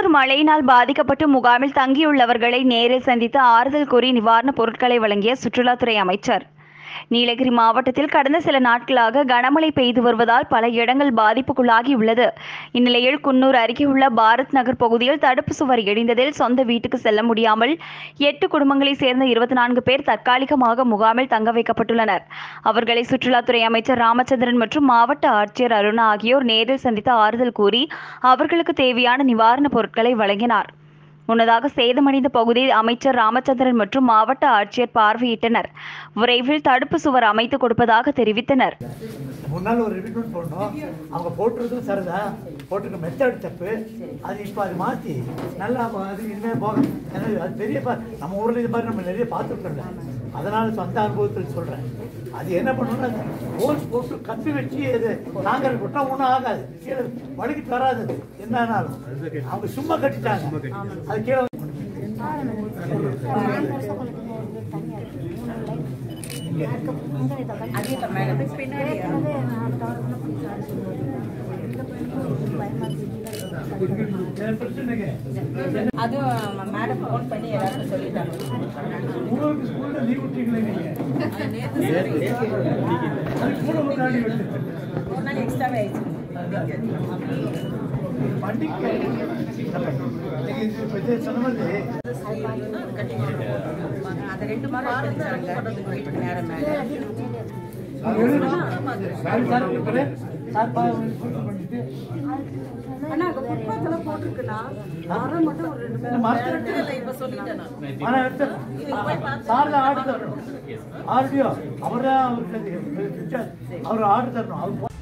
குன்னூர் மழையினால் பாதிக்கப்பட்டு முகாமில் தங்கியுள்ளவர்களை நேரில் சந்தித்து ஆறுதல் கூறி நிவாரணப் பொருட்களை வழங்கிய சுற்றுலாத்துறை அமைச்சர் நீலகிரி மாவட்டத்தில் கடந்த சில நாட்களாக கனமழை பெய்து வருவதால் பல இடங்கள் பாதிப்புக்குள்ளாகியுள்ளது இந்நிலையில் குன்னூர் அருகே உள்ள பாரத் நகர் பகுதியில் தடுப்பு சுவர் இடிந்ததில் சொந்த வீட்டுக்கு செல்ல முடியாமல் எட்டு குடும்பங்களைச் சேர்ந்த இருபத்தி நான்கு பேர் தற்காலிகமாக முகாமில் தங்க வைக்கப்பட்டுள்ளனர் அவர்களை சுற்றுலாத்துறை அமைச்சர் ராமச்சந்திரன் மற்றும் மாவட்ட ஆட்சியர் அருணா ஆகியோர் நேரில் சந்தித்து ஆறுதல் கூறி அவர்களுக்கு தேவையான நிவாரணப் பொருட்களை வழங்கினார் முன்னதாக சேதமடைந்த பகுதியில் அமைச்சர் ராமச்சந்திரன் மற்றும் மாவட்ட ஆட்சியர் பார்வையிட்டனர் விரைவில் தடுப்பு சுவர் அமைத்து கொடுப்பதாக தெரிவித்தனர் முன்னால் ஒரு ரிப்பீட் போடணும் அவங்க போட்டுறதும் சரிதான் போட்டுருக்க மெத்தட் தப்பு அது இப்போ அது மாற்றி நல்லா அப்ப அது இனிமேல் போகணும் ஏன்னா அது பெரிய பா நம்ம ஊரில் இது மாதிரி நம்ம நிறைய பார்த்துருக்கோம்ல அதனால சொந்த அனுபவத்தில் சொல்கிறேன் அது என்ன பண்ணணும்னா ஹோல்ஸ் போட்டு கப்பி வச்சு அது நாங்கள் விட்டா ஒன்றும் ஆகாது கீழே வழுக்கிட்டு வராது அது என்னன்னாலும் அவங்க சும்மா கட்டிட்டாங்க அது கீழே பிரச்சனைங்க அதுவும் மேடம் ஃபோன் பண்ணி எல்லாருக்கும் சொல்லிட்டாங்க உங்களுக்கு ஸ்கூலில் லீவ் விட்டீங்களே நீங்கள் அது கூட ஒரு நாள் விட்டு ஒரு நாள் எக்ஸ்ட்ராவே ஆயிடுச்சு வண்டிக்கு நீங்க இது இப்ப இது சொன்ன மாதிரி அதை ரெண்டு மாதம் தெரிஞ்சாங்க வீட்டுக்கு நேரம் மேலே அது எழுதணும். சார், சார், இப்ப சார் பா- பண்ணிட்டு ஆனா அங்க ஃபுட்பாத்தில் போட்டிருக்குன்னா மரம் மட்டும் ஒரு ரெண்டு இந்த மரத்துல பேர் இப்போ சொல்லிட்டேன் நான் ஆனா எடுத்து சார் தான் ஆர்டர் தரணும் ஆர்டிஓ அவர் தான் அவருக்கு அவர் ஆர்டர் தரணும் அவர்